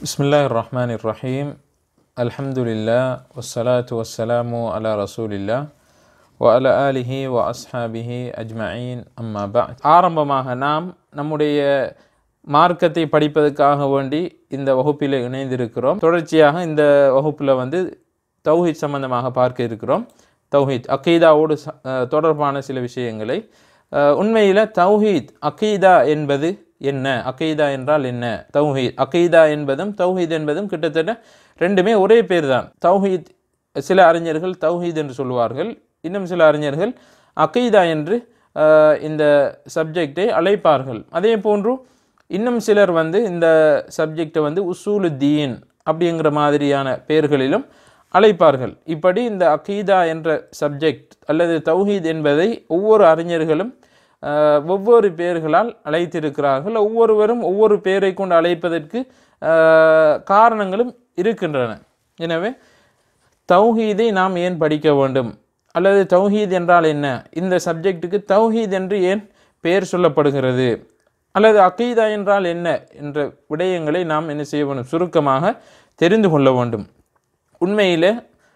بسم الله الرحمن الرحيم الحمد لله والصلاة والسلام على رسول الله وعلى آله وأصحابه أجمعين أما بعد ஆரம்பமாக நாம் நம்முடைய மார்க்கத்தை படிப்பதற்காக வேண்டி இந்த வகுப்பில் இணைந்திருக்கிறோம் தொடர்ச்சியாக இந்த வகுப்பில் வந்து தௌஹீத் சம்பந்தமாக பார்க்க இருக்கிறோம் தௌஹீத் அக்கீதாவோடு ச- அஹ் தொடர்பான சில விஷயங்களை உண்மையில் தௌஹீத் அக்கீதா என்பது என்ன அக்கீதா என்றால் என்ன தௌஹீத் அக்கீதா என்பதும் தௌஹீத் என்பதும் கிட்டத்தட்ட ரெண்டுமே ஒரே பேர் தான் தௌஹீத் சில அறிஞர்கள் தௌஹீத் என்று சொல்லுவார்கள் இன்னும் சில அறிஞர்கள் அக்கீதா என்று அஹ், இந்த சப்ஜெக்டை அழைப்பார்கள் அதே போன்று இன்னும் சிலர் வந்து இந்த சப்ஜெக்டை வந்து உசூலு தீன் அப்படிங்கிற மாதிரியான பெயர்களிலும் அழைப்பார்கள் இப்படி இந்த அகீதா என்ற சப்ஜெக்ட் அல்லது தௌஹீத் என்பதை ஒவ்வொரு அறிஞர்களும் ஆஹ், ஒவ்வொரு பெயர்களால் அழைத்திருக்கிறார்கள் ஒவ்வொருவரும் ஒவ்வொரு பெயரை கொண்டு அழைப்பதற்கு ஆஹ், காரணங்களும் இருக்கின்றன எனவே தௌஹீதை நாம் ஏன் படிக்க வேண்டும் அல்லது தௌஹீத் என்றால் என்ன இந்த சப்ஜெக்ட்டுக்கு தௌஹீத் என்று ஏன் பெயர் சொல்லப்படுகிறது அல்லது அகீதா என்றால் என்ன என்ற விடயங்களை நாம் என்ன செய்ய வேண்டும் சுருக்கமாக தெரிந்து கொள்ள வேண்டும் உண்மையில்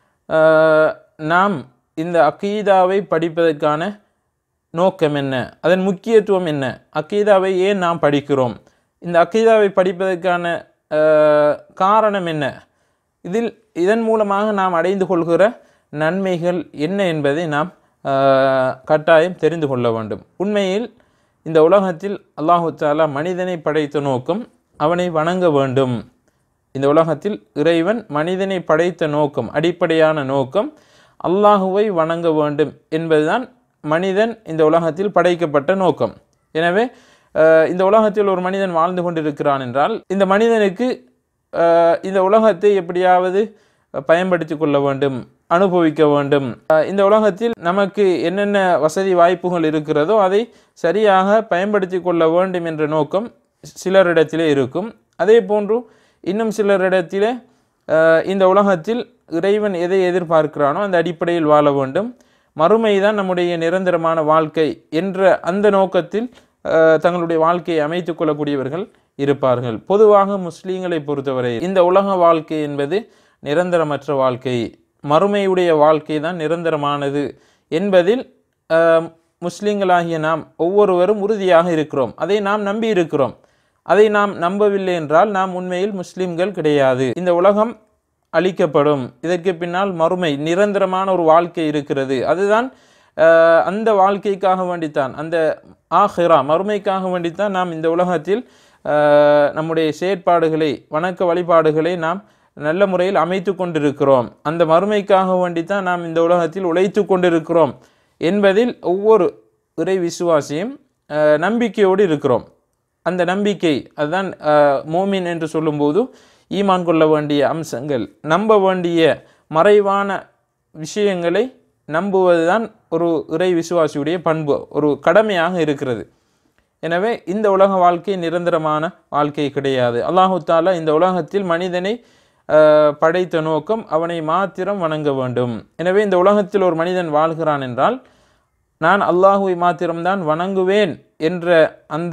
ஆஹ், நாம் இந்த அகீதாவை படிப்பதற்கான நோக்கம் என்ன அதன் முக்கியத்துவம் என்ன அக்கீதாவை ஏன் நாம் படிக்கிறோம் இந்த அக்கீதாவை படிப்பதற்கான ஆஹ், காரணம் என்ன இதில் இதன் மூலமாக நாம் அடைந்து கொள்கிற நன்மைகள் என்ன என்பதை நாம் ஆஹ், கட்டாயம் தெரிந்து கொள்ள வேண்டும் உண்மையில் இந்த உலகத்தில் அல்லாஹு தாலா மனிதனை படைத்த நோக்கம் அவனை வணங்க வேண்டும் இந்த உலகத்தில் இறைவன் மனிதனை படைத்த நோக்கம் அடிப்படையான நோக்கம் அல்லாஹுவை வணங்க வேண்டும் என்பதுதான் மனிதன் இந்த உலகத்தில் படைக்கப்பட்ட நோக்கம் எனவே அஹ், இந்த உலகத்தில் ஒரு மனிதன் வாழ்ந்து கொண்டிருக்கிறான் என்றால் இந்த மனிதனுக்கு அஹ், இந்த உலகத்தை எப்படியாவது பயன்படுத்தி கொள்ள வேண்டும் அனுபவிக்க வேண்டும் அஹ், இந்த உலகத்தில் நமக்கு என்னென்ன வசதி வாய்ப்புகள் இருக்கிறதோ அதை சரியாக பயன்படுத்தி கொள்ள வேண்டும் என்ற நோக்கம் சிலரிடத்திலே இருக்கும் அதே போன்று இன்னும் சிலரிடத்திலே அஹ், இந்த உலகத்தில் இறைவன் எதை எதிர்பார்க்கிறானோ அந்த அடிப்படையில் வாழ வேண்டும் மறுமைதான் நம்முடைய நிரந்தரமான வாழ்க்கை என்ற அந்த நோக்கத்தில் அஹ், தங்களுடைய வாழ்க்கையை அமைத்துக் கொள்ளக்கூடியவர்கள் இருப்பார்கள் பொதுவாக முஸ்லீம்களை பொறுத்தவரை இந்த உலக வாழ்க்கை என்பது நிரந்தரமற்ற வாழ்க்கை மறுமையுடைய வாழ்க்கை தான் நிரந்தரமானது என்பதில் அஹ், முஸ்லீம்களாகிய நாம் ஒவ்வொருவரும் உறுதியாக இருக்கிறோம் அதை நாம் நம்பி இருக்கிறோம் அதை நாம் நம்பவில்லை என்றால் நாம் உண்மையில் முஸ்லிம்கள் கிடையாது இந்த உலகம் அழிக்கப்படும் இதற்கு பின்னால் மறுமை நிரந்தரமான ஒரு வாழ்க்கை இருக்கிறது அதுதான் அஹ், அந்த வாழ்க்கைக்காக வேண்டித்தான் அந்த ஆஹிரா மறுமைக்காக வேண்டித்தான் நாம் இந்த உலகத்தில் அஹ், நம்முடைய செயற்பாடுகளை வணக்க வழிபாடுகளை நாம் நல்ல முறையில் அமைத்து கொண்டிருக்கிறோம் அந்த மறுமைக்காக வேண்டித்தான் நாம் இந்த உலகத்தில் உழைத்து கொண்டிருக்கிறோம் என்பதில் ஒவ்வொரு இறை விசுவாசியும் அஹ், நம்பிக்கையோடு இருக்கிறோம் அந்த நம்பிக்கை அதுதான் அஹ், மோமின் என்று சொல்லும்போது ஈமான் கொள்ள வேண்டிய அம்சங்கள் நம்ப வேண்டிய மறைவான விஷயங்களை நம்புவதுதான் ஒரு இறை விசுவாசியுடைய பண்பு ஒரு கடமையாக இருக்கிறது எனவே இந்த உலக வாழ்க்கை நிரந்தரமான வாழ்க்கை கிடையாது அல்லாஹு தாலா இந்த உலகத்தில் மனிதனை அஹ், படைத்த நோக்கம் அவனை மாத்திரம் வணங்க வேண்டும் எனவே இந்த உலகத்தில் ஒரு மனிதன் வாழ்கிறான் என்றால் நான் அல்லாஹுவை மாத்திரம்தான் வணங்குவேன் என்ற அந்த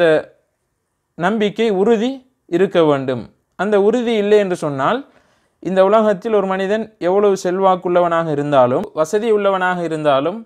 நம்பிக்கை உறுதி இருக்க வேண்டும் அந்த உறுதி இல்லை என்று சொன்னால் இந்த உலகத்தில் ஒரு மனிதன் எவ்வளவு செல்வாக்குள்ளவனாக இருந்தாலும் வசதி உள்ளவனாக இருந்தாலும்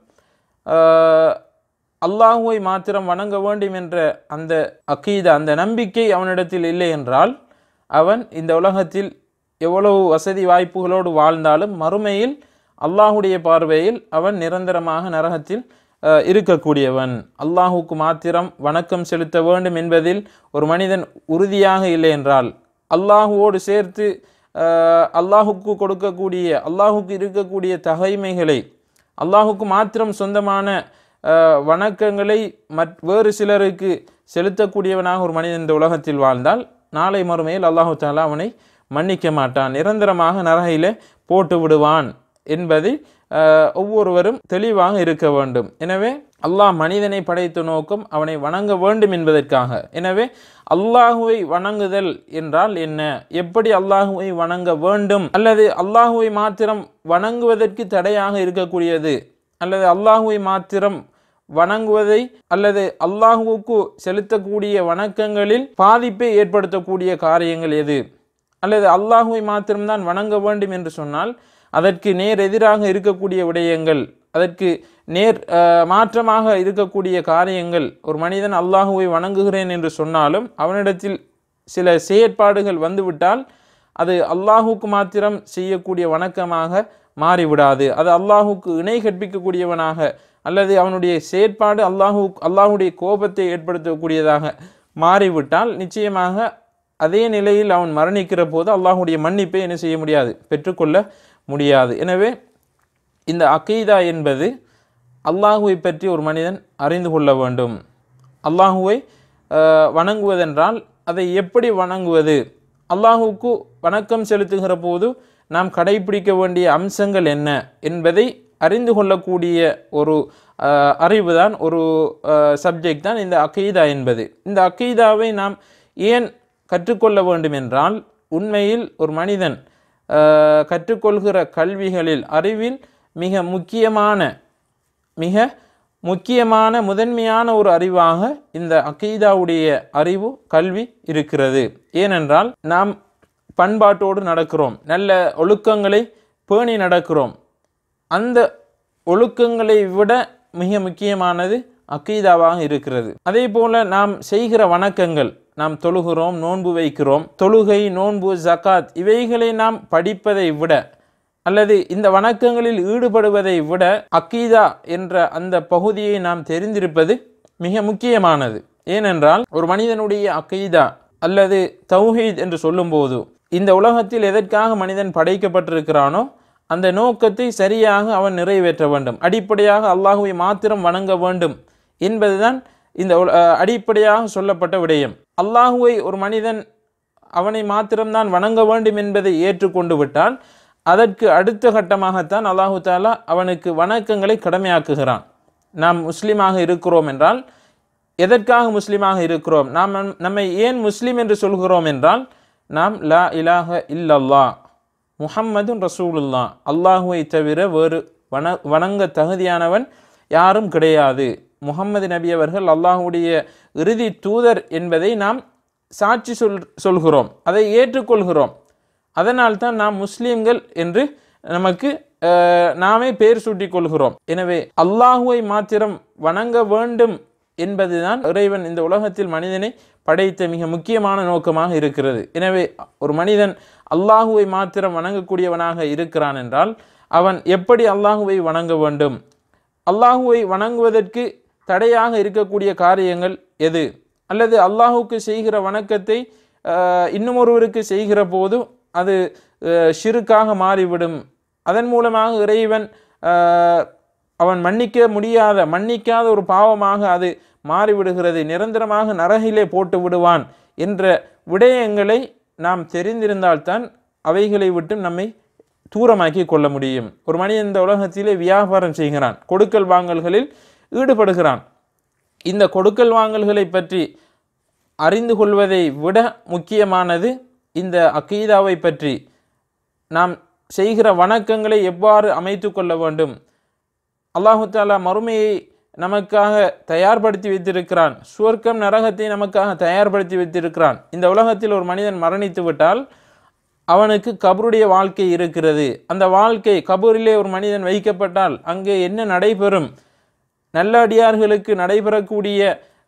ஆஹ், அல்லாஹுவை மாத்திரம் வணங்க வேண்டும் என்ற அந்த அக்கீதா அந்த நம்பிக்கை அவனிடத்தில் இல்லை என்றால் அவன் இந்த உலகத்தில் எவ்வளவு வசதி வாய்ப்புகளோடு வாழ்ந்தாலும் மறுமையில் அல்லாஹுடைய பார்வையில் அவன் நிரந்தரமாக நரகத்தில் அஹ், இருக்கக்கூடியவன் அல்லாஹுக்கு மாத்திரம் வணக்கம் செலுத்த வேண்டும் என்பதில் ஒரு மனிதன் உறுதியாக இல்லை என்றால் அல்லாஹுவோடு சேர்த்து அஹ், அல்லாஹுக்கு கொடுக்கக்கூடிய அல்லாஹுக்கு இருக்கக்கூடிய தகைமைகளை அல்லாஹுக்கு மாத்திரம் சொந்தமான அஹ், வணக்கங்களை மற் வேறு சிலருக்கு செலுத்தக்கூடியவனாக ஒரு மனிதன் இந்த உலகத்தில் வாழ்ந்தால் நாளை மறுமையில் அல்லாஹு தாலா அவனை மன்னிக்க மாட்டான் நிரந்தரமாக நரகையிலே போட்டு விடுவான் என்பதை அஹ், ஒவ்வொருவரும் தெளிவாக இருக்க வேண்டும் எனவே அல்லாஹ் மனிதனை படைத்த நோக்கம் அவனை வணங்க வேண்டும் என்பதற்காக எனவே அல்லாஹுவை வணங்குதல் என்றால் என்ன எப்படி அல்லாஹுவை வணங்க வேண்டும் அல்லது அல்லாஹுவை மாத்திரம் வணங்குவதற்கு தடையாக இருக்கக்கூடியது அல்லது அல்லாஹுவை மாத்திரம் வணங்குவதை அல்லது அல்லாஹுவுக்கு செலுத்தக்கூடிய வணக்கங்களில் பாதிப்பை ஏற்படுத்தக்கூடிய காரியங்கள் எது அல்லது அல்லாஹுவை மாத்திரம்தான் வணங்க வேண்டும் என்று சொன்னால் அதற்கு நேர் எதிராக இருக்கக்கூடிய விடயங்கள் அதற்கு நேர் அஹ், மாற்றமாக இருக்கக்கூடிய காரியங்கள் ஒரு மனிதன் அல்லாஹுவை வணங்குகிறேன் என்று சொன்னாலும் அவனிடத்தில் சில செயற்பாடுகள் வந்துவிட்டால் அது அல்லாஹுக்கு மாத்திரம் செய்யக்கூடிய வணக்கமாக மாறிவிடாது அது அல்லாஹுக்கு இணை கற்பிக்கக்கூடியவனாக அல்லது அவனுடைய செயற்பாடு அல்லாஹு அல்லாஹுடைய கோபத்தை ஏற்படுத்தக்கூடியதாக மாறிவிட்டால் நிச்சயமாக அதே நிலையில் அவன் மரணிக்கிற போது அல்லாஹுடைய மன்னிப்பை என்ன செய்ய முடியாது பெற்றுக்கொள்ள முடியாது எனவே இந்த அகீதா என்பது அல்லாஹுவை பற்றி ஒரு மனிதன் அறிந்து கொள்ள வேண்டும் அல்லாஹுவை அஹ், வணங்குவதென்றால் அதை எப்படி வணங்குவது அல்லாஹுக்கு வணக்கம் செலுத்துகிற போது நாம் கடைபிடிக்க வேண்டிய அம்சங்கள் என்ன என்பதை அறிந்து கொள்ளக்கூடிய ஒரு அஹ், அறிவுதான் ஒரு சப்ஜெக்ட் தான் இந்த அகீதா என்பது இந்த அகீதாவை நாம் ஏன் கற்றுக்கொள்ள வேண்டும் என்றால் உண்மையில் ஒரு மனிதன் அஹ், கற்றுக்கொள்கிற கல்விகளில் அறிவில் மிக முக்கியமான மிக முக்கியமான முதன்மையான ஒரு அறிவாக இந்த அகீதாவுடைய அறிவு கல்வி இருக்கிறது ஏனென்றால் நாம் பண்பாட்டோடு நடக்கிறோம் நல்ல ஒழுக்கங்களை பேணி நடக்கிறோம் அந்த ஒழுக்கங்களை விட மிக முக்கியமானது அக்கீதாவாக இருக்கிறது அதே போல நாம் செய்கிற வணக்கங்கள் நாம் தொழுகிறோம் நோன்பு வைக்கிறோம் தொழுகை நோன்பு ஜகாத் இவைகளை நாம் படிப்பதை விட அல்லது இந்த வணக்கங்களில் ஈடுபடுவதை விட அக்கீதா என்ற அந்த பகுதியை நாம் தெரிந்திருப்பது மிக முக்கியமானது ஏனென்றால் ஒரு மனிதனுடைய அக்கீதா அல்லது தௌஹீத் என்று சொல்லும்போது இந்த உலகத்தில் எதற்காக மனிதன் படைக்கப்பட்டிருக்கிறானோ அந்த நோக்கத்தை சரியாக அவன் நிறைவேற்ற வேண்டும் அடிப்படையாக அல்லாஹுவை மாத்திரம் வணங்க வேண்டும் என்பதுதான் இந்த உல- அஹ் அடிப்படையாக சொல்லப்பட்ட விடயம் அல்லாஹுவை ஒரு மனிதன் அவனை மாத்திரம்தான் வணங்க வேண்டும் என்பதை ஏற்றுக்கொண்டு விட்டால் அதற்கு அடுத்த கட்டமாகத்தான் அல்லாஹு தாலா அவனுக்கு வணக்கங்களை கடமையாக்குகிறான் நாம் முஸ்லீமாக இருக்கிறோம் என்றால் எதற்காக முஸ்லீமாக இருக்கிறோம் நாம் நம்- நம்மை ஏன் முஸ்லீம் என்று சொல்கிறோம் என்றால் நாம் லா இலாஹ இல்லல்லா முஹம்மதுன் ரசூலுல்லா அல்லாஹுவை தவிர வேறு வண வணங்க தகுதியானவன் யாரும் கிடையாது முகம்மது நபி அவர்கள் அல்லாஹுடைய இறுதி தூதர் என்பதை நாம் சாட்சி சொல் சொல்கிறோம் அதை ஏற்றுக்கொள்கிறோம் அதனால் தான் நாம் முஸ்லீம்கள் என்று நமக்கு அஹ், நாமே பெயர் சூட்டிக் கொள்கிறோம் எனவே அல்லாஹுவை மாத்திரம் வணங்க வேண்டும் என்பதுதான் இறைவன் இந்த உலகத்தில் மனிதனை படைத்த மிக முக்கியமான நோக்கமாக இருக்கிறது எனவே ஒரு மனிதன் அல்லாஹுவை மாத்திரம் வணங்கக்கூடியவனாக இருக்கிறான் என்றால் அவன் எப்படி அல்லாஹுவை வணங்க வேண்டும் அல்லாஹுவை வணங்குவதற்கு தடையாக இருக்கக்கூடிய காரியங்கள் எது அல்லது அல்லாஹுக்கு செய்கிற வணக்கத்தை ஆஹ், இன்னும் ஒருவருக்கு செய்கிற போது அது ஆஹ், ஷிருக்காக மாறிவிடும் அதன் மூலமாக இறைவன் ஆஹ், அவன் மன்னிக்க முடியாத மன்னிக்காத ஒரு பாவமாக அது மாறிவிடுகிறது நிரந்தரமாக நரகிலே போட்டு விடுவான் என்ற விடயங்களை நாம் தெரிந்திருந்தால்தான் அவைகளை விட்டு நம்மை தூரமாக்கி கொள்ள முடியும் ஒரு மனிதன் இந்த உலகத்திலே வியாபாரம் செய்கிறான் கொடுக்கல் வாங்கல்களில் ஈடுபடுகிறான் இந்த கொடுக்கல் வாங்கல்களை பற்றி அறிந்து கொள்வதை விட முக்கியமானது இந்த அக்கீதாவை பற்றி நாம் செய்கிற வணக்கங்களை எவ்வாறு அமைத்து கொள்ள வேண்டும் அல்லாஹு தாலா மறுமையை நமக்காக தயார்படுத்தி வைத்திருக்கிறான் சுவர்க்கம் நரகத்தை நமக்காக தயார்படுத்தி வைத்திருக்கிறான் இந்த உலகத்தில் ஒரு மனிதன் மரணித்து விட்டால் அவனுக்கு கபருடைய வாழ்க்கை இருக்கிறது அந்த வாழ்க்கை கபூரிலே ஒரு மனிதன் வைக்கப்பட்டால் அங்கே என்ன நடைபெறும் நல்ல அடியார்களுக்கு நடைபெறக்கூடிய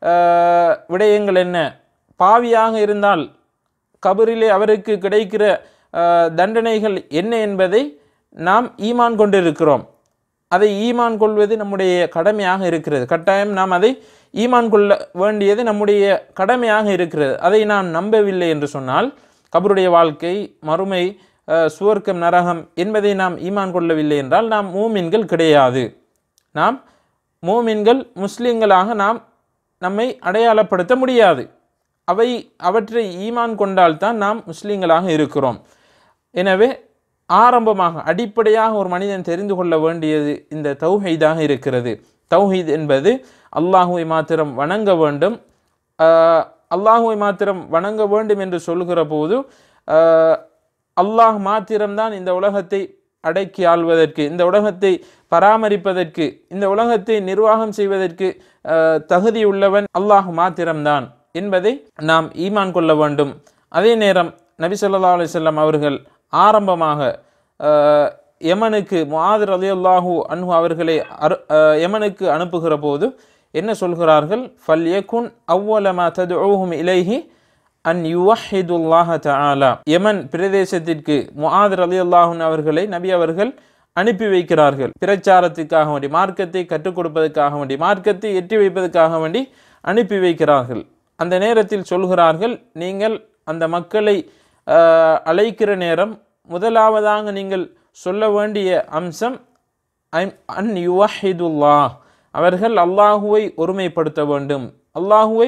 ஆஹ், விடயங்கள் என்ன பாவியாக இருந்தால் கபரிலே அவருக்கு கிடைக்கிற ஆஹ், தண்டனைகள் என்ன என்பதை நாம் ஈமான் கொண்டிருக்கிறோம் அதை ஈமான் கொள்வது நம்முடைய கடமையாக இருக்கிறது கட்டாயம் நாம் அதை ஈமான் கொள்ள வேண்டியது நம்முடைய கடமையாக இருக்கிறது அதை நாம் நம்பவில்லை என்று சொன்னால் கபருடைய வாழ்க்கை மறுமை அஹ், சுவர்க்கம் நரகம் என்பதை நாம் ஈமான் கொள்ளவில்லை என்றால் நாம் மூமின்கள் கிடையாது நாம் மூமின்கள் முஸ்லிம்களாக நாம் நம்மை அடையாளப்படுத்த முடியாது அவை அவற்றை ஈமான் கொண்டால்தான் நாம் முஸ்லிம்களாக இருக்கிறோம் எனவே ஆரம்பமாக அடிப்படையாக ஒரு மனிதன் தெரிந்து கொள்ள வேண்டியது இந்த தௌஹீதாக இருக்கிறது தௌஹீத் என்பது அல்லாஹுவை மாத்திரம் வணங்க வேண்டும் ஆஹ், அல்லாஹுவை மாத்திரம் வணங்க வேண்டும் என்று சொல்கிற போது ஆஹ், அல்லாஹ் மாத்திரம்தான் இந்த உலகத்தை அடக்கி ஆள்வதற்கு இந்த உலகத்தை பராமரிப்பதற்கு இந்த உலகத்தை நிர்வாகம் செய்வதற்கு ஆஹ், தகுதியுள்ளவன் அல்லாஹ் மாத்திரம்தான் என்பதை நாம் ஈமான் கொள்ள வேண்டும் அதே நேரம் நபி ஸல்லல்லாஹு அலைஹி வஸல்லம் அவர்கள் ஆரம்பமாக அஹ், யமனுக்கு முஆது ரலியல்லாஹு அன்ஹு அவர்களை அரு அஹ், யமனுக்கு அனுப்புகிற போது என்ன சொல்கிறார்கள் ஃபல் யகுன் அவ்வல மா ததுஊஹும் இலைஹி அன் யுவஹிதுல்லாஹ தஆலா யமன் பிரதேசத்திற்கு முஆத் ரலியல்லாஹு அன்ஹு அவர்களை நபி அவர்கள் அனுப்பி வைக்கிறார்கள் பிரச்சாரத்துக்காக வேண்டி மார்க்கத்தை கற்றுக் கொடுப்பதற்காக வேண்டி மார்க்கத்தை எட்டி வைப்பதற்காக வேண்டி அனுப்பி வைக்கிறார்கள் அந்த நேரத்தில் சொல்கிறார்கள் நீங்கள் அந்த மக்களை ஆஹ், அழைக்கிற நேரம் முதலாவதாக நீங்கள் சொல்ல வேண்டிய அம்சம் ஐம் அன் யுவஹிதுல்லா அவர்கள் அல்லாஹுவை ஒருமைப்படுத்த வேண்டும் அல்லாஹுவை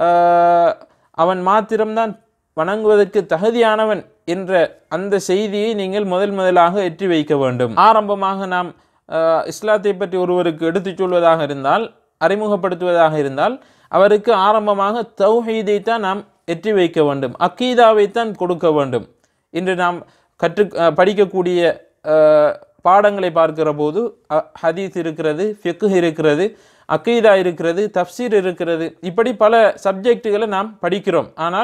ஆஹ், அவன் மாத்திரம்தான் வணங்குவதற்கு தகுதியானவன் என்ற அந்த செய்தியை நீங்கள் முதல் முதலாக எற்றி வைக்க வேண்டும் ஆரம்பமாக நாம் ஆஹ், இஸ்லாத்தை பற்றி ஒருவருக்கு எடுத்துச் சொல்வதாக இருந்தால் அறிமுகப்படுத்துவதாக இருந்தால் அவருக்கு ஆரம்பமாக தௌஹீதை தான் நாம் எற்றி வைக்க வேண்டும் அக்கீதாவைத்தான் கொடுக்க வேண்டும் இன்று நாம் கற்று அஹ், படிக்கக்கூடிய அஹ், பாடங்களை பார்க்கிற போது அ- ஹதீஸ் இருக்கிறது ஃபிக்கு இருக்கிறது அக்கீதா இருக்கிறது தப்சீர் இருக்கிறது இப்படி பல சப்ஜெக்டுகளை நாம் படிக்கிறோம் ஆனால்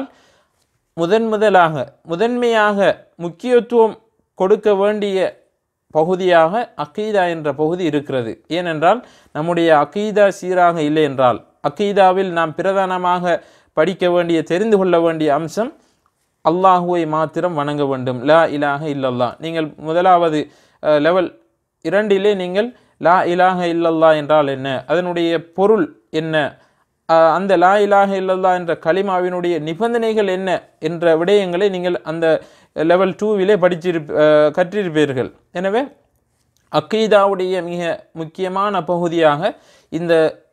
முதன் முதலாக முதன்மையாக முக்கியத்துவம் கொடுக்க வேண்டிய பகுதியாக அக்கீதா என்ற பகுதி இருக்கிறது ஏனென்றால் நம்முடைய அக்கீதா சீராக இல்லை என்றால் அக்கீதாவில் நாம் பிரதானமாக படிக்க வேண்டிய தெரிந்து கொள்ள வேண்டிய அம்சம் அல்லாஹுவை மாத்திரம் வணங்க வேண்டும் லா இலாஹ இல்லல்லா நீங்கள் முதலாவது அஹ், லெவல் இரண்டிலே நீங்கள் லா இலாஹ இல்லல்லா என்றால் என்ன அதனுடைய பொருள் என்ன அஹ், அந்த லா இலாஹ இல்லல்லா என்ற கலிமாவினுடைய நிபந்தனைகள் என்ன என்ற விடயங்களை நீங்கள் அந்த லெவல் டூவிலே படிச்சிருப் அஹ், கற்றிருப்பீர்கள் எனவே அக்கீதாவுடைய மிக முக்கியமான பகுதியாக இந்த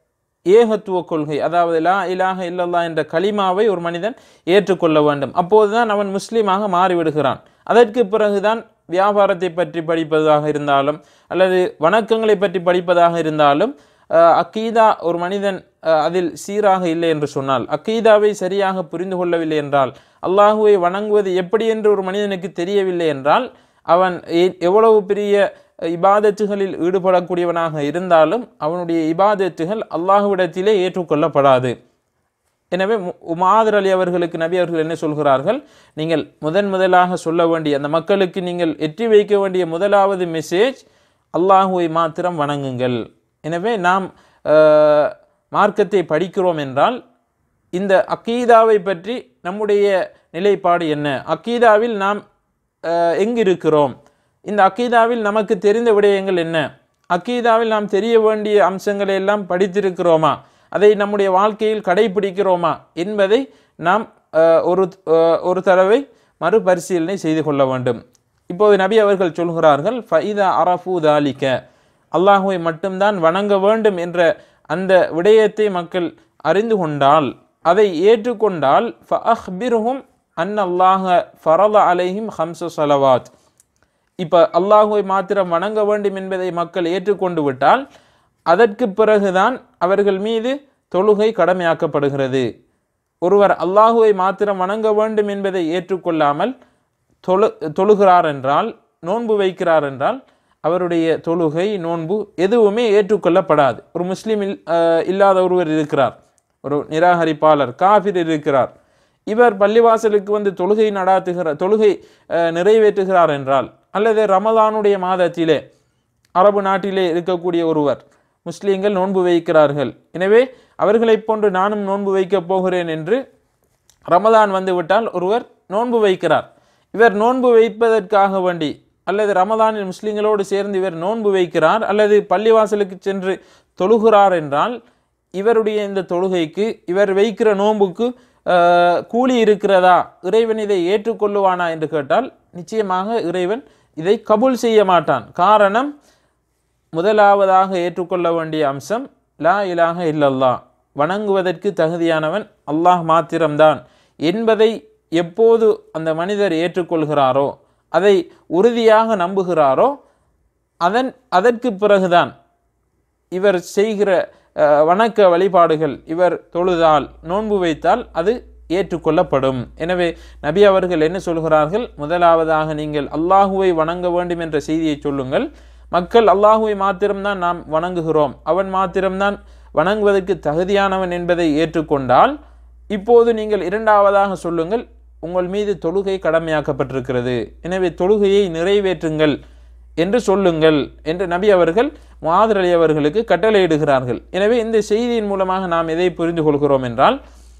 ஏகத்துவ கொள்கை அதாவது லா இலாஹ இல்லல்லா என்ற கலிமாவை ஒரு மனிதன் ஏற்றுக்கொள்ள வேண்டும் அப்போதுதான் அவன் முஸ்லீமாக மாறிவிடுகிறான் அதற்கு பிறகுதான் வியாபாரத்தை பற்றி படிப்பதாக இருந்தாலும் அல்லது வணக்கங்களை பற்றி படிப்பதாக இருந்தாலும் அஹ், அக்கீதா ஒரு மனிதன் அஹ், அதில் சீராக இல்லை என்று சொன்னால் அக்கீதாவை சரியாக புரிந்து கொள்ளவில்லை என்றால் அல்லாஹுவை வணங்குவது எப்படி என்று ஒரு மனிதனுக்கு தெரியவில்லை என்றால் அவன் எ- எவ்வளவு பெரிய இபாதத்துகளில் ஈடுபடக்கூடியவனாக இருந்தாலும் அவனுடைய இபாதத்துகள் அல்லாஹ்விடத்திலே ஏற்றுக்கொள்ளப்படாது எனவே மு- உமாதர் அலி அவர்களுக்கு நபி அவர்கள் என்ன சொல்கிறார்கள் நீங்கள் முதன் முதலாக சொல்ல வேண்டிய அந்த மக்களுக்கு நீங்கள் எட்டி வைக்க வேண்டிய முதலாவது மெசேஜ் அல்லாஹுவை மாத்திரம் வணங்குங்கள் எனவே நாம் அஹ், மார்க்கத்தை படிக்கிறோம் என்றால் இந்த அக்கீதாவை பற்றி நம்முடைய நிலைப்பாடு என்ன அக்கீதாவில் நாம் அஹ், எங்கிருக்கிறோம் இந்த அக்கீதாவில் நமக்கு தெரிந்த விடயங்கள் என்ன அக்கீதாவில் நாம் தெரிய வேண்டிய அம்சங்களை எல்லாம் படித்திருக்கிறோமா அதை நம்முடைய வாழ்க்கையில் கடைபிடிக்கிறோமா என்பதை நாம் அஹ், ஒரு அஹ், ஒரு தடவை மறுபரிசீலனை செய்து கொள்ள வேண்டும் இப்போது நபி அவர்கள் சொல்கிறார்கள் ஃபைதா அரஃபு தாலிக்க அல்லாஹுவை மட்டும்தான் வணங்க வேண்டும் என்ற அந்த விடயத்தை மக்கள் அறிந்து கொண்டால் அதை ஏற்றுக்கொண்டால் ஃபஅஹ்பிர்ஹும் அன் அல்லாஹ ஃபரத அலைஹிம் ஹம்ச சலவாத் இப்போ அல்லாஹுவை மாத்திரம் வணங்க வேண்டும் என்பதை மக்கள் ஏற்றுக்கொண்டு விட்டால் அதற்கு பிறகுதான் அவர்கள் மீது தொழுகை கடமையாக்கப்படுகிறது ஒருவர் அல்லாஹுவை மாத்திரம் வணங்க வேண்டும் என்பதை ஏற்றுக்கொள்ளாமல் தொழு தொழுகிறார் என்றால் நோன்பு வைக்கிறார் என்றால் அவருடைய தொழுகை நோன்பு எதுவுமே ஏற்றுக்கொள்ளப்படாது ஒரு முஸ்லீம் இல்- அஹ் இல்லாத ஒருவர் இருக்கிறார் ஒரு நிராகரிப்பாளர் காஃபிர் இருக்கிறார் இவர் பள்ளிவாசலுக்கு வந்து தொழுகை நடாத்துகிறார் தொழுகை அஹ், நிறைவேற்றுகிறார் என்றால் அல்லது ரமலானுடைய மாதத்திலே அரபு நாட்டிலே இருக்கக்கூடிய ஒருவர் முஸ்லீம்கள் நோன்பு வைக்கிறார்கள் எனவே அவர்களைப் போன்று நானும் நோன்பு வைக்கப் போகிறேன் என்று ரமதான் வந்து விட்டால் ஒருவர் நோன்பு வைக்கிறார் இவர் நோன்பு வைப்பதற்காக வேண்டி அல்லது ரமதானில் முஸ்லிம்களோடு சேர்ந்து இவர் நோன்பு வைக்கிறார் அல்லது பள்ளிவாசலுக்கு சென்று தொழுகிறார் என்றால் இவருடைய இந்த தொழுகைக்கு இவர் வைக்கிற நோன்புக்கு ஆஹ், கூலி இருக்கிறதா இறைவன் இதை ஏற்றுக்கொள்ளுவானா என்று கேட்டால் நிச்சயமாக இறைவன் இதை கபூல் செய்ய மாட்டான் காரணம் முதலாவதாக ஏற்றுக்கொள்ள வேண்டிய அம்சம் லா இலாஹ இல்லல்லா வணங்குவதற்கு தகுதியானவன் அல்லாஹ் மாத்திரம்தான் என்பதை எப்போது அந்த மனிதர் ஏற்றுக்கொள்கிறாரோ அதை உறுதியாக நம்புகிறாரோ அதன் அதற்கு பிறகுதான் இவர் செய்கிற அஹ், வணக்க வழிபாடுகள் இவர் தொழுதால் நோன்பு வைத்தால் அது ஏற்றுக்கொள்ளப்படும் எனவே நபி அவர்கள் என்ன சொல்கிறார்கள் முதலாவதாக நீங்கள் அல்லாஹுவை வணங்க வேண்டும் என்ற செய்தியை சொல்லுங்கள் மக்கள் அல்லாஹுவை மாத்திரம்தான் நாம் வணங்குகிறோம் அவன் மாத்திரம்தான் வணங்குவதற்கு தகுதியானவன் என்பதை ஏற்றுக்கொண்டால் இப்போது நீங்கள் இரண்டாவதாக சொல்லுங்கள் உங்கள் மீது தொழுகை கடமையாக்கப்பட்டிருக்கிறது எனவே தொழுகையை நிறைவேற்றுங்கள் என்று சொல்லுங்கள் என்று நபி அவர்கள் முஆதர் அலி அவர்களுக்கு கட்டளையிடுகிறார்கள் எனவே இந்த செய்தியின் மூலமாக நாம் எதை புரிந்து கொள்கிறோம் என்றால்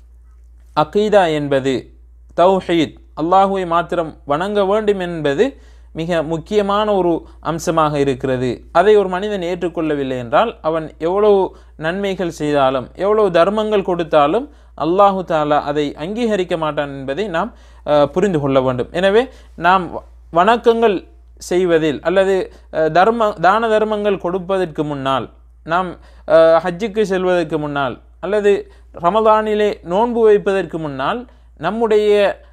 அகீதா என்பது தௌஹீத் அல்லாஹுவை மாத்திரம் வணங்க வேண்டும் என்பது மிக முக்கியமான ஒரு அம்சமாக இருக்கிறது அதை ஒரு மனிதன் ஏற்றுக்கொள்ளவில்லை என்றால் அவன் எவ்வளவு நன்மைகள் செய்தாலும் எவ்வளவு தர்மங்கள் கொடுத்தாலும் அல்லாஹு தாலா அதை அங்கீகரிக்க மாட்டான் என்பதை நாம் அஹ், புரிந்து கொள்ள வேண்டும் எனவே நாம் வ- வணக்கங்கள் செய்வதில் அல்லது அஹ், தர்ம தான தர்மங்கள் கொடுப்பதற்கு முன்னால் நாம் அஹ், ஹஜ்ஜுக்கு செல்வதற்கு முன்னால் அல்லது ரமதானிலே நோன்பு வைப்பதற்கு முன்னால் நம்முடைய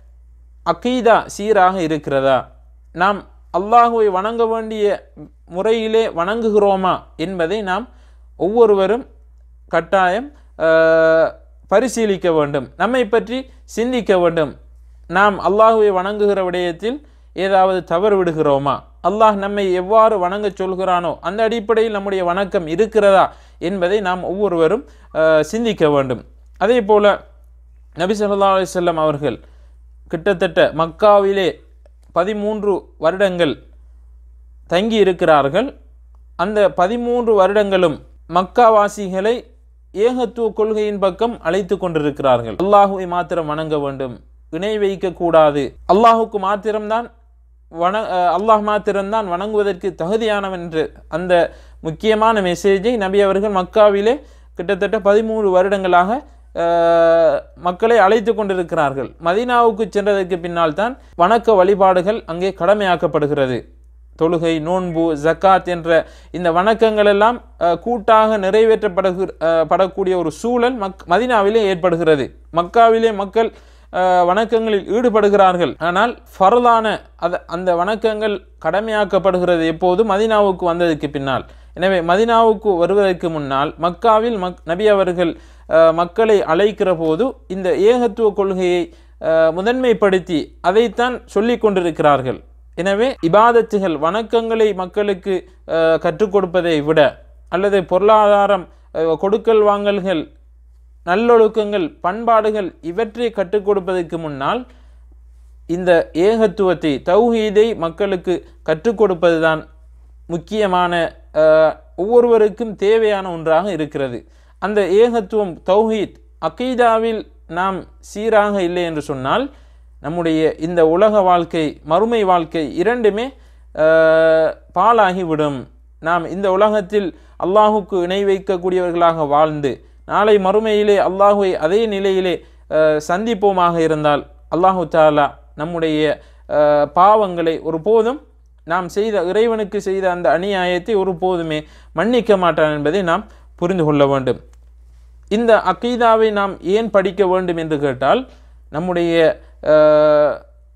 அக்கீதா சீராக இருக்கிறதா நாம் அல்லாஹுவை வணங்க வேண்டிய முறையிலே வணங்குகிறோமா என்பதை நாம் ஒவ்வொருவரும் கட்டாயம் அஹ், பரிசீலிக்க வேண்டும் நம்மை பற்றி சிந்திக்க வேண்டும் நாம் அல்லாஹுவை வணங்குகிற விடயத்தில் ஏதாவது தவறு விடுகிறோமா அல்லாஹ் நம்மை எவ்வாறு வணங்கச் சொல்கிறானோ அந்த அடிப்படையில் நம்முடைய வணக்கம் இருக்கிறதா என்பதை நாம் ஒவ்வொருவரும் அஹ், சிந்திக்க வேண்டும் அதே போல நபி ஸல்லல்லாஹு அலைஹி வஸல்லம் அவர்கள் கிட்டத்தட்ட மக்காவிலே பதிமூன்று வருடங்கள் தங்கி இருக்கிறார்கள் அந்த பதிமூன்று வருடங்களும் மக்காவாசிகளை ஏகத்துவ கொள்கையின் பக்கம் அழைத்து கொண்டிருக்கிறார்கள் அல்லாஹுவை மாத்திரம் வணங்க வேண்டும் இணை வைக்கக்கூடாது அல்லாஹுக்கு மாத்திரம்தான் வண அஹ் அல்லாஹ் மாத்திரம்தான் வணங்குவதற்கு தகுதியானவன் என்று அந்த முக்கியமான மெசேஜை நபி அவர்கள் மக்காவிலே கிட்டத்தட்ட பதிமூன்று வருடங்களாக அஹ், மக்களை அழைத்து கொண்டிருக்கிறார்கள் மதீனாவுக்கு சென்றதற்கு பின்னால் தான் வணக்க வழிபாடுகள் அங்கே கடமையாக்கப்படுகிறது தொழுகை நோன்பு ஜக்காத் என்ற இந்த வணக்கங்கள் எல்லாம் அஹ், கூட்டாக நிறைவேற்றப்படுகிற அஹ், படக்கூடிய ஒரு சூழல் மக் மதினாவிலே ஏற்படுகிறது மக்காவிலே மக்கள் அஹ், வணக்கங்களில் ஈடுபடுகிறார்கள் ஆனால் ஃபர்லான அத அந்த வணக்கங்கள் கடமையாக்கப்படுகிறது எப்போது மதினாவுக்கு வந்ததுக்கு பின்னால் எனவே மதினாவுக்கு வருவதற்கு முன்னால் மக்காவில் மக் நபி அவர்கள் அஹ், மக்களை அழைக்கிற போது இந்த ஏகத்துவ கொள்கையை அஹ், முதன்மைப்படுத்தி அதைத்தான் சொல்லிக் கொண்டிருக்கிறார்கள் எனவே இபாதத்துகள் வணக்கங்களை மக்களுக்கு அஹ், கற்றுக் கொடுப்பதை விட அல்லது பொருளாதாரம் அஹ், கொடுக்கல் வாங்கல்கள் நல்லொழுக்கங்கள் பண்பாடுகள் இவற்றை கற்றுக் கொடுப்பதற்கு முன்னால் இந்த ஏகத்துவத்தை தௌஹீதை மக்களுக்கு கற்றுக் கொடுப்பதுதான் முக்கியமான அஹ், ஒவ்வொருவருக்கும் தேவையான ஒன்றாக இருக்கிறது அந்த ஏகத்துவம் தௌஹீத் அகீதாவில் நாம் சீராக இல்லை என்று சொன்னால் நம்முடைய இந்த உலக வாழ்க்கை மறுமை வாழ்க்கை இரண்டுமே அஹ், பாழாகிவிடும் நாம் இந்த உலகத்தில் அல்லாஹுக்கு இணை வைக்கக்கூடியவர்களாக வாழ்ந்து நாளை மறுமையிலே அல்லாஹுவை அதே நிலையிலே அஹ், சந்திப்போமாக இருந்தால் அல்லாஹு தாலா நம்முடைய அஹ், பாவங்களை ஒருபோதும் நாம் செய்த இறைவனுக்கு செய்த அந்த அநியாயத்தை ஒருபோதுமே மன்னிக்க மாட்டான் என்பதை நாம் புரிந்து கொள்ள வேண்டும் இந்த அக்கீதாவை நாம் ஏன் படிக்க வேண்டும் என்று கேட்டால் நம்முடைய அஹ்,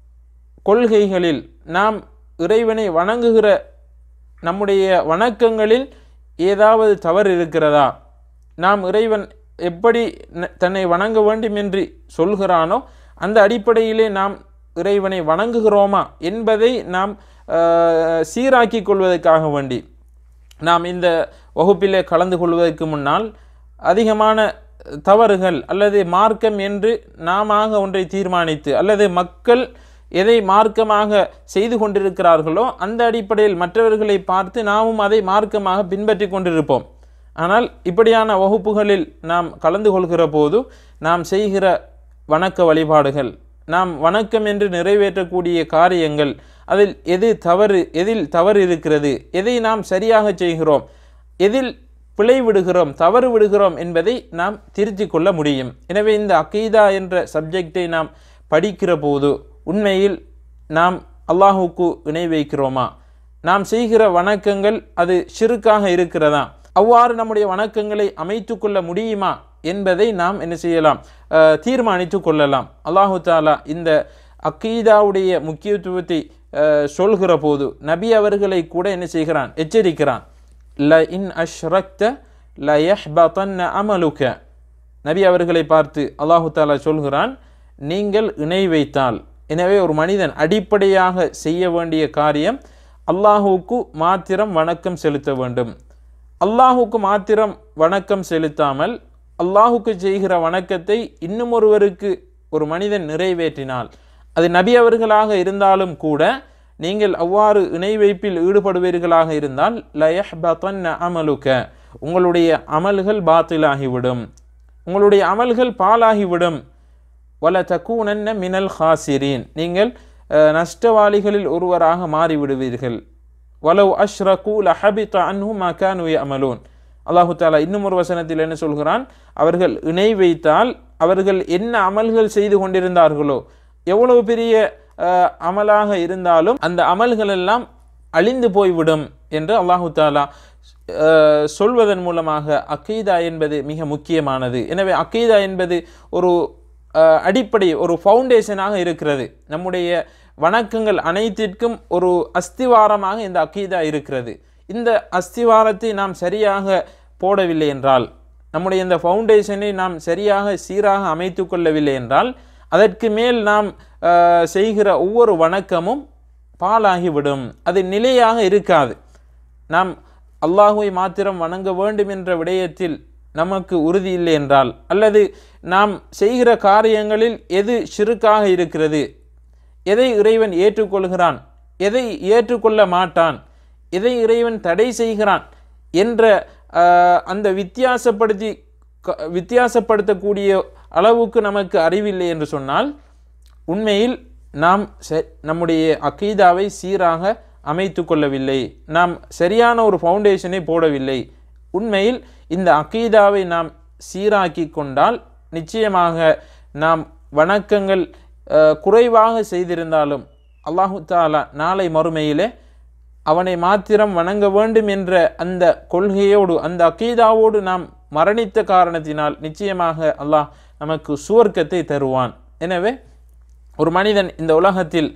கொள்கைகளில் நாம் இறைவனை வணங்குகிற நம்முடைய வணக்கங்களில் ஏதாவது தவறு இருக்கிறதா நாம் இறைவன் எப்படி ந- தன்னை வணங்க வேண்டும் என்று சொல்கிறானோ அந்த அடிப்படையிலே நாம் இறைவனை வணங்குகிறோமா என்பதை நாம் அஹ், சீராக்கிக் கொள்வதற்காக வேண்டி நாம் இந்த வகுப்பிலே கலந்து கொள்வதற்கு முன்னால் அதிகமான தவறுகள் அல்லது மார்க்கம் என்று நாம ஒன்றை தீர்மானித்து அல்லது மக்கள் எதை மார்க்கமாக செய்து கொண்டிருக்கிறார்களோ அந்த அடிப்படையில் மற்றவர்களை பார்த்து நாமும் அதை மார்க்கமாக பின்பற்றி கொண்டிருப்போம் ஆனால் இப்படியான வகுப்புகளில் நாம் கலந்து கொள்கிற போது நாம் செய்கிற வணக்க வழிபாடுகள் நாம் வணக்கம் என்று நிறைவேற்றக்கூடிய காரியங்கள் அதில் எது தவறு எதில் தவறு இருக்கிறது எதை நாம் சரியாக செய்கிறோம் எதில் பிழை விடுகிறோம் தவறு விடுகிறோம் என்பதை நாம் திருத்திக் கொள்ள முடியும் எனவே இந்த அகீதா என்ற சப்ஜெக்டை நாம் படிக்கிற போது உண்மையில் நாம் அல்லாஹுக்கு இணை வைக்கிறோமா நாம் செய்கிற வணக்கங்கள் அது ஷிருக்காக இருக்கிறதா அவ்வாறு நம்முடைய வணக்கங்களை அமைத்து கொள்ள முடியுமா என்பதை நாம் என்ன செய்யலாம் அஹ், தீர்மானித்து கொள்ளலாம் அல்லாஹு தாலா இந்த அக்கீதாவுடைய முக்கியத்துவத்தை அஹ், சொல்கிற போது நபி அவர்களை கூட என்ன செய்கிறான் எச்சரிக்கிறான் ல இன் அஷ்ரக்த ல யஹ்பதன்ன அமலுக நபி அவர்களை பார்த்து அல்லாஹு தாலா சொல்கிறான் நீங்கள் இணை வைத்தால் எனவே ஒரு மனிதன் அடிப்படையாக செய்ய வேண்டிய காரியம் அல்லாஹுவுக்கு மாத்திரம் வணக்கம் செலுத்த வேண்டும் அல்லாஹுக்கு மாத்திரம் வணக்கம் செலுத்தாமல் அல்லாஹுக்கு செய்கிற வணக்கத்தை இன்னும் ஒருவருக்கு ஒரு மனிதன் நிறைவேற்றினால் அது நபி அவர்களாக இருந்தாலும் கூட நீங்கள் அவ்வாறு இணை வைப்பில் ஈடுபடுவீர்களாக இருந்தால் லயஹ்பத்தன்ன அமலுக்க உங்களுடைய அமல்கள் பாத்திலாகிவிடும் உங்களுடைய அமல்கள் பாலாகிவிடும் வல தக்கூனன்ன மினல் ஹாசிரீன் நீங்கள் அஹ், நஷ்டவாளிகளில் ஒருவராக மாறிவிடுவீர்கள் வலவ் அஷ்ரகு லஹபித அன்ஹு மகானு அமலூன் அல்லாஹு தாலா இன்னும் ஒரு வசனத்தில் என்ன சொல்கிறான் அவர்கள் இணை வைத்தால் அவர்கள் என்ன அமல்கள் செய்து கொண்டிருந்தார்களோ எவ்வளவு பெரிய அஹ், அமலாக இருந்தாலும் அந்த அமல்கள் எல்லாம் அழிந்து போய்விடும் என்று அல்லாஹு தாலா அஹ், சொல்வதன் மூலமாக அக்கீதா என்பது மிக முக்கியமானது எனவே அக்கீதா என்பது ஒரு அஹ், அடிப்படை ஒரு ஃபவுண்டேஷனாக இருக்கிறது நம்முடைய வணக்கங்கள் அனைத்திற்கும் ஒரு அஸ்திவாரமாக இந்த அக்கீதா இருக்கிறது இந்த அஸ்திவாரத்தை நாம் சரியாக போடவில்லை என்றால் நம்முடைய இந்த ஃபவுண்டேஷனை நாம் சரியாக சீராக அமைத்து கொள்ளவில்லை என்றால் அதற்கு மேல் நாம் அஹ், செய்கிற ஒவ்வொரு வணக்கமும் பாலாகிவிடும் அது நிலையாக இருக்காது நாம் அல்லாஹுவை மாத்திரம் வணங்க வேண்டும் என்ற விடயத்தில் நமக்கு உறுதி இல்லை என்றால் அல்லது நாம் செய்கிற காரியங்களில் எது ஷிருக்காக இருக்கிறது எதை இறைவன் ஏற்றுக்கொள்கிறான் எதை ஏற்றுக்கொள்ள மாட்டான் எதை இறைவன் தடை செய்கிறான் என்ற ஆஹ், அந்த வித்தியாசப்படுத்தி க- வித்தியாசப்படுத்தக்கூடிய அளவுக்கு நமக்கு அறிவில்லை என்று சொன்னால் உண்மையில் நாம் செ- நம்முடைய அக்கீதாவை சீராக அமைத்து கொள்ளவில்லை நாம் சரியான ஒரு ஃபவுண்டேஷனை போடவில்லை உண்மையில் இந்த அக்கீதாவை நாம் சீராக்கி கொண்டால் நிச்சயமாக நாம் வணக்கங்கள் அஹ், குறைவாக செய்திருந்தாலும் அல்லாஹு தாலா நாளை மறுமையிலே அவனை மாத்திரம் வணங்க வேண்டும் என்ற அந்த கொள்கையோடு அந்த அக்கீதாவோடு நாம் மரணித்த காரணத்தினால் நிச்சயமாக அல்லாஹ் நமக்கு சுவர்க்கத்தை தருவான் எனவே ஒரு மனிதன் இந்த உலகத்தில்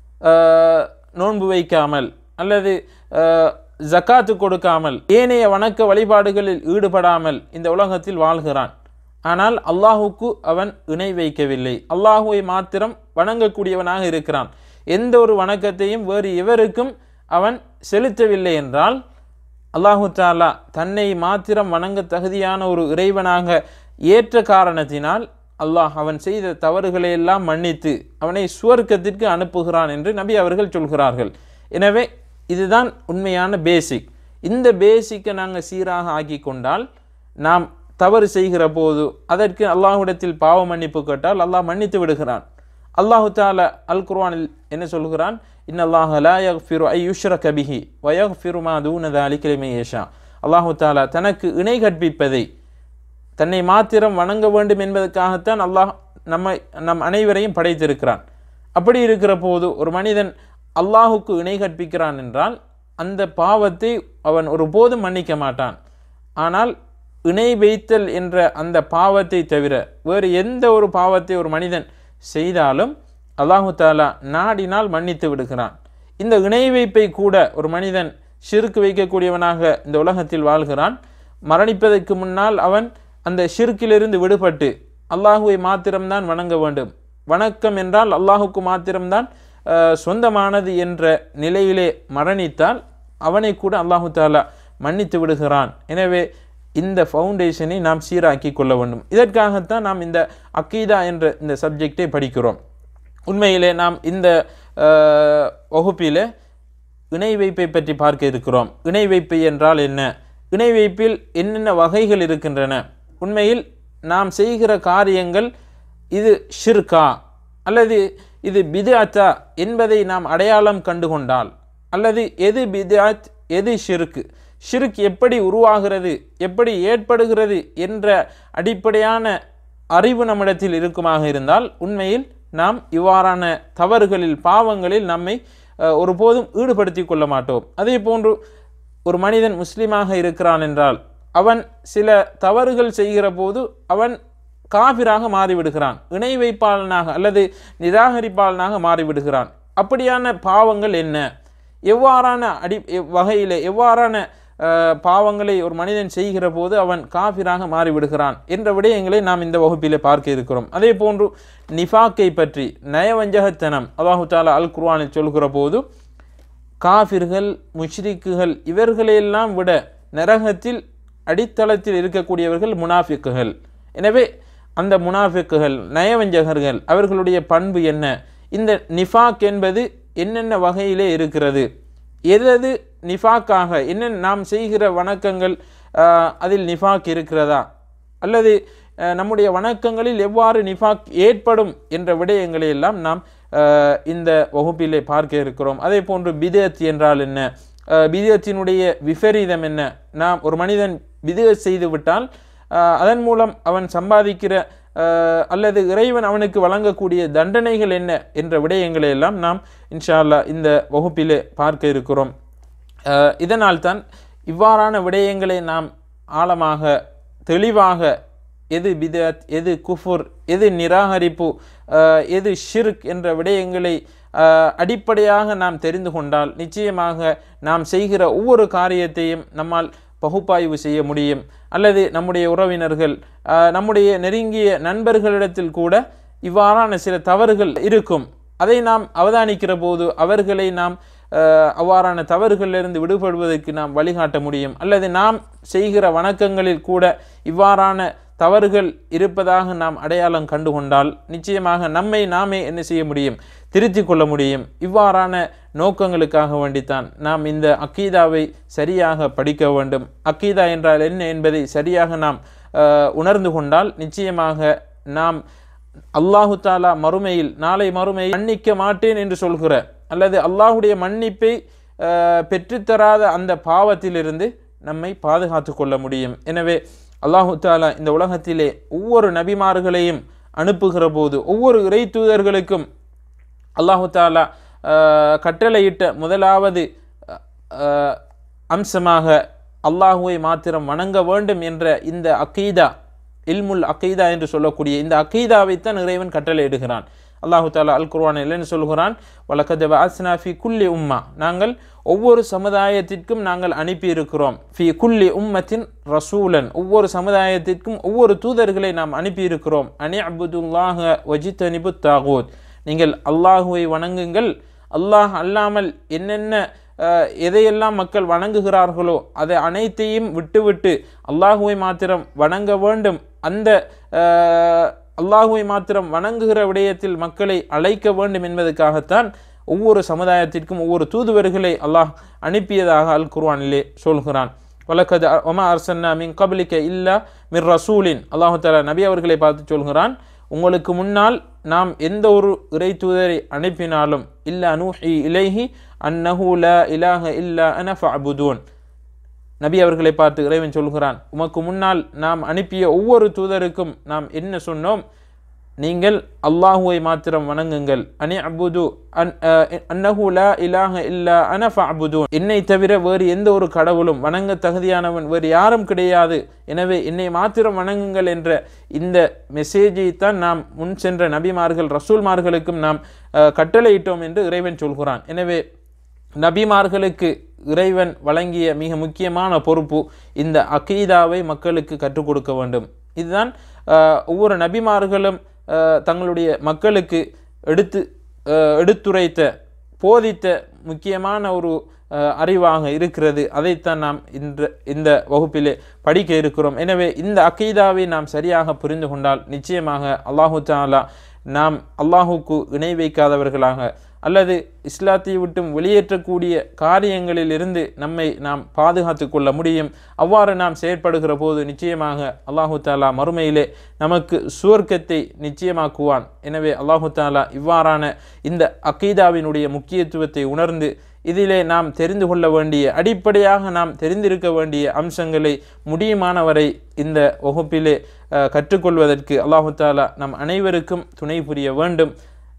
ஆஹ், நோன்பு வைக்காமல் அல்லது ஆஹ், ஜக்காத்து கொடுக்காமல் ஏனைய வணக்க வழிபாடுகளில் ஈடுபடாமல் இந்த உலகத்தில் வாழ்கிறான் ஆனால் அல்லாஹுக்கு அவன் இணை வைக்கவில்லை அல்லாஹுவை மாத்திரம் வணங்கக்கூடியவனாக இருக்கிறான் எந்த ஒரு வணக்கத்தையும் வேறு எவருக்கும் அவன் செலுத்தவில்லை என்றால் அல்லாஹு தாலா தன்னை மாத்திரம் வணங்க தகுதியான ஒரு இறைவனாக ஏற்ற காரணத்தினால் அல்லாஹ் அவன் செய்த தவறுகளை எல்லாம் மன்னித்து அவனை சுவர்க்கத்திற்கு அனுப்புகிறான் என்று நபி அவர்கள் சொல்கிறார்கள் எனவே இதுதான் உண்மையான பேசிக் இந்த பேசிக்கை நாங்கள் சீராக ஆக்கி கொண்டால் நாம் தவறு செய்கிற போது அதற்கு அல்லாஹ்விடத்தில் பாவ மன்னிப்பு கேட்டால் அல்லாஹ் மன்னித்து விடுகிறான் அல்லாஹு தாலா அல் குர்ஆனில் என்ன சொல்கிறான் இன்னல்லாஹ லா யக்ஃபிரு ஐ யுஷ்ரக பிஹி வ யக்ஃபிரு மா தூன தாலிக லிமன் யஷா அல்லாஹு தாலா தனக்கு இணை கற்பிப்பதை தன்னை மாத்திரம் வணங்க வேண்டும் என்பதற்காகத்தான் அல்லாஹ் நம்மை நம் அனைவரையும் படைத்திருக்கிறான் அப்படி இருக்கிற போது ஒரு மனிதன் அல்லாஹுக்கு இணை கற்பிக்கிறான் என்றால் அந்த பாவத்தை அவன் ஒருபோதும் மன்னிக்க மாட்டான் ஆனால் இணை வைத்தல் என்ற அந்த பாவத்தை தவிர வேறு எந்த ஒரு பாவத்தை ஒரு மனிதன் செய்தாலும் அல்லாஹு தாலா நாடினால் மன்னித்து விடுகிறான் இந்த இணை வைப்பை கூட ஒரு மனிதன் ஷிருக்கு வைக்கக்கூடியவனாக இந்த உலகத்தில் வாழ்கிறான் மரணிப்பதற்கு முன்னால் அவன் அந்த ஷிர்க்கிலிருந்து விடுபட்டு அல்லாஹுவை மாத்திரம்தான் வணங்க வேண்டும் வணக்கம் என்றால் அல்லாஹுக்கு மாத்திரம்தான் அஹ், சொந்தமானது என்ற நிலையிலே மரணித்தால் அவனை கூட அல்லாஹு தாலா மன்னித்து விடுகிறான் எனவே இந்த ஃபவுண்டேஷனை நாம் சீராக்கி கொள்ள வேண்டும் இதற்காகத்தான் நாம் இந்த அக்கீதா என்ற இந்த சப்ஜெக்டை படிக்கிறோம் உண்மையிலே நாம் இந்த அஹ், வகுப்பிலே இணை வைப்பை பற்றி பார்க்க இருக்கிறோம் இணை வைப்பு என்றால் என்ன இணை வைப்பில் என்னென்ன வகைகள் இருக்கின்றன உண்மையில் நாம் செய்கிற காரியங்கள் இது ஷிர்கா அல்லது இது பிதாத்தா என்பதை நாம் அடையாளம் கண்டுகொண்டால் அல்லது எது பிதாத் எது ஷிர்க் ஷிர்க் எப்படி உருவாகிறது எப்படி ஏற்படுகிறது என்ற அடிப்படையான அறிவு நம்மிடத்தில் இருக்குமாக இருந்தால் உண்மையில் நாம் இவ்வாறான தவறுகளில் பாவங்களில் நம்மை அஹ், ஒருபோதும் ஈடுபடுத்தி கொள்ள மாட்டோம் அதே போன்று ஒரு மனிதன் முஸ்லீமாக இருக்கிறான் என்றால் அவன் சில தவறுகள் செய்கிற போது அவன் காபிராக மாறிவிடுகிறான் இணை வைப்பாளனாக அல்லது நிராகரிப்பாளனாக மாறிவிடுகிறான் அப்படியான பாவங்கள் என்ன எவ்வாறான அடி எவ்- வகையிலே எவ்வாறான அஹ், பாவங்களை ஒரு மனிதன் செய்கிற போது அவன் காபிராக மாறிவிடுகிறான் என்ற விடயங்களை நாம் இந்த வகுப்பிலே பார்க்க இருக்கிறோம் அதே போன்று நிஃபாக்கை பற்றி நயவஞ்சகத்தனம் அல்லாஹு தாலா அல் குர்ஆனில் சொல்கிற போது காஃபிர்கள் முஷ்ரிக்குகள் இவர்களையெல்லாம் விட நரகத்தில் அடித்தளத்தில் இருக்கக்கூடியவர்கள் முனாஃபிக்குகள் எனவே அந்த முனாஃபிக்குகள் நயவஞ்சகர்கள் அவர்களுடைய பண்பு என்ன இந்த நிஃபாக் என்பது என்னென்ன வகையிலே இருக்கிறது எதது நிஃபாக்காக என்ன நாம் செய்கிற வணக்கங்கள் ஆஹ், அதில் நிஃபாக் இருக்கிறதா அல்லது அஹ், நம்முடைய வணக்கங்களில் எவ்வாறு நிஃபாக் ஏற்படும் என்ற விடயங்களை எல்லாம் நாம் அஹ், இந்த வகுப்பிலே பார்க்க இருக்கிறோம் அதே போன்று பிதத் என்றால் என்ன அஹ், பிதத்தினுடைய விபரீதம் என்ன நாம் ஒரு மனிதன் பிதத் செய்து விட்டால் அஹ், அதன் மூலம் அவன் சம்பாதிக்கிற அஹ், அல்லது இறைவன் அவனுக்கு வழங்கக்கூடிய தண்டனைகள் என்ன என்ற விடயங்களை எல்லாம் நாம் இன்ஷா அல்லாஹ் இந்த வகுப்பிலே பார்க்க இருக்கிறோம் அஹ், இதனால்தான் இவ்வாறான விடயங்களை நாம் ஆழமாக தெளிவாக எது பிதத் எது குஃபுர் எது நிராகரிப்பு அஹ், எது ஷிர்க் என்ற விடயங்களை அஹ், அடிப்படையாக நாம் தெரிந்து கொண்டால் நிச்சயமாக நாம் செய்கிற ஒவ்வொரு காரியத்தையும் நம்மால் பகுப்பாய்வு செய்ய முடியும் அல்லது நம்முடைய உறவினர்கள் அஹ், நம்முடைய நெருங்கிய நண்பர்களிடத்தில் கூட இவ்வாறான சில தவறுகள் இருக்கும் அதை நாம் அவதானிக்கிற போது அவர்களை நாம் அஹ், அவ்வாறான தவறுகளிலிருந்து விடுபடுவதற்கு நாம் வழிகாட்ட முடியும் அல்லது நாம் செய்கிற வணக்கங்களில் கூட இவ்வாறான தவறுகள் இருப்பதாக நாம் அடையாளம் கண்டுகொண்டால் நிச்சயமாக நம்மை நாமே என்ன செய்ய முடியும் திருத்திக் கொள்ள முடியும் இவ்வாறான நோக்கங்களுக்காக வேண்டித்தான் நாம் இந்த அக்கீதாவை சரியாக படிக்க வேண்டும் அக்கீதா என்றால் என்ன என்பதை சரியாக நாம் அஹ், உணர்ந்து கொண்டால் நிச்சயமாக நாம் அல்லாஹு தாலா மறுமையில் நாளை மறுமையில் மன்னிக்க மாட்டேன் என்று சொல்கிற அல்லது அல்லாஹுடைய மன்னிப்பை அஹ், பெற்றுத்தராத அந்த பாவத்திலிருந்து நம்மை பாதுகாத்து கொள்ள முடியும் எனவே அல்லாஹு தாலா இந்த உலகத்திலே ஒவ்வொரு நபிமார்களையும் அனுப்புகிற போது ஒவ்வொரு இறை தூதர்களுக்கும் அல்லாஹு தாலா அஹ், கட்டளையிட்ட முதலாவது அஹ், அம்சமாக அல்லாஹுவை மாத்திரம் வணங்க வேண்டும் என்ற இந்த அக்கீதா இல்முல் அக்கீதா என்று சொல்லக்கூடிய இந்த அக்கீதாவைத்தான் இறைவன் கட்டளையிடுகிறான் அல்லாஹு தாலா அல் குர்ஆன் என்ன சொல்கிறான் வலக்கத அஸ்னா ஃபி குல்லி உம்மா நாங்கள் ஒவ்வொரு சமுதாயத்திற்கும் நாங்கள் அனுப்பி இருக்கிறோம் ஃபி குல்லி உம்மத்தின் ரசூலன் ஒவ்வொரு சமுதாயத்திற்கும் ஒவ்வொரு தூதர்களை நாம் அனுப்பி இருக்கிறோம் அனி அபுதுல்லாஹ வஜித்தனிபு தாகூத் நீங்கள் அல்லாஹுவை வணங்குங்கள் அல்லாஹ் அல்லாமல் என்னென்ன அஹ், எதையெல்லாம் மக்கள் வணங்குகிறார்களோ அதை அனைத்தையும் விட்டுவிட்டு அல்லாஹுவை மாத்திரம் வணங்க வேண்டும் அந்த அஹ், அல்லாஹுவை மாத்திரம் வணங்குகிற விடயத்தில் மக்களை அழைக்க வேண்டும் என்பதற்காகத்தான் ஒவ்வொரு சமுதாயத்திற்கும் ஒவ்வொரு தூதுவர்களை அல்லாஹ் அனுப்பியதாக அல் குர்ஆனிலே சொல்கிறான் வலக்கது ஒமா அர்சன்னா மின் கபலிக்க இல்லா மிர் ரசூலின் அல்லாஹு தாலா நபி அவர்களை பார்த்து சொல்கிறான் உங்களுக்கு முன்னால் நாம் எந்த ஒரு இறை தூதரை அனுப்பினாலும் இல்ல அனூஹி இலைஹி அன்னஹு லா இலாஹ இல்லா அன ஃபஅபுதூன் நபி அவர்களை பார்த்து இறைவன் சொல்கிறான் உமக்கு முன்னால் நாம் அனுப்பிய ஒவ்வொரு தூதருக்கும் நாம் என்ன சொன்னோம் நீங்கள் அல்லாஹுவை மாத்திரம் வணங்குங்கள் அனி அபுது அன் அஹ், அன்னஹு லா இலாஹ இல்லா அன ஃபஅபுதூன் என்னை தவிர வேறு எந்த ஒரு கடவுளும் வணங்க தகுதியானவன் வேறு யாரும் கிடையாது எனவே என்னை மாத்திரம் வணங்குங்கள் என்ற இந்த மெசேஜை தான் நாம் முன் சென்ற நபிமார்கள் ரசூல்மார்களுக்கும் நாம் அஹ், கட்டளையிட்டோம் என்று இறைவன் சொல்கிறான் எனவே நபிமார்களுக்கு இறைவன் வழங்கிய மிக முக்கியமான பொறுப்பு இந்த அகீதாவை மக்களுக்கு கற்றுக் கொடுக்க வேண்டும் இதுதான் அஹ், ஒவ்வொரு நபிமார்களும் அஹ், தங்களுடைய மக்களுக்கு எடுத்து அஹ், எடுத்துரைத்த போதித்த முக்கியமான ஒரு அஹ், அறிவாக இருக்கிறது அதைத்தான் நாம் இன்று இந்த வகுப்பிலே படிக்க இருக்கிறோம் எனவே இந்த அக்கீதாவை நாம் சரியாக புரிந்து கொண்டால் நிச்சயமாக அல்லாஹு தாலா நாம் அல்லாஹுக்கு இணை வைக்காதவர்களாக அல்லது இஸ்லாத்தை விட்டும் வெளியேற்றக்கூடிய காரியங்களில் இருந்து நம்மை நாம் பாதுகாத்து கொள்ள முடியும் அவ்வாறு நாம் செயற்படுகிற போது நிச்சயமாக அல்லாஹு தாலா மறுமையிலே நமக்கு சுவர்க்கத்தை நிச்சயமாக்குவான் எனவே அல்லாஹு தாலா இவ்வாறான இந்த அக்கீதாவினுடைய முக்கியத்துவத்தை உணர்ந்து இதிலே நாம் தெரிந்து கொள்ள வேண்டிய அடிப்படையாக நாம் தெரிந்திருக்க வேண்டிய அம்சங்களை முடியுமானவரை இந்த வகுப்பிலே அஹ், கற்றுக்கொள்வதற்கு அல்லாஹு தாலா நம் அனைவருக்கும் துணை புரிய வேண்டும்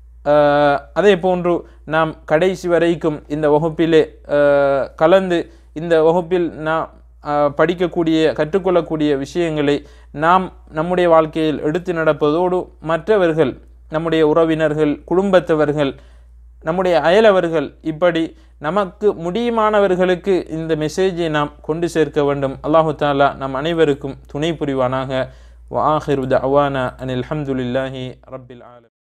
அஹ், அதே போன்று நாம் கடைசி வரைக்கும் இந்த வகுப்பிலே அஹ், கலந்து இந்த வகுப்பில் நாம் அஹ், படிக்கக்கூடிய கற்றுக்கொள்ளக்கூடிய விஷயங்களை நாம் நம்முடைய வாழ்க்கையில் எடுத்து நடப்பதோடு மற்றவர்கள் நம்முடைய உறவினர்கள் குடும்பத்தவர்கள் நம்முடைய அயலவர்கள் இப்படி நமக்கு முடியுமானவர்களுக்கு இந்த மெசேஜை நாம் கொண்டு சேர்க்க வேண்டும் அல்லாஹு தாலா நம் அனைவருக்கும் துணை புரிவானாக வ ஆஹிரு தஅவானா அனில் ஹம்துலில்லாஹி ரப்பில் ஆலமீன்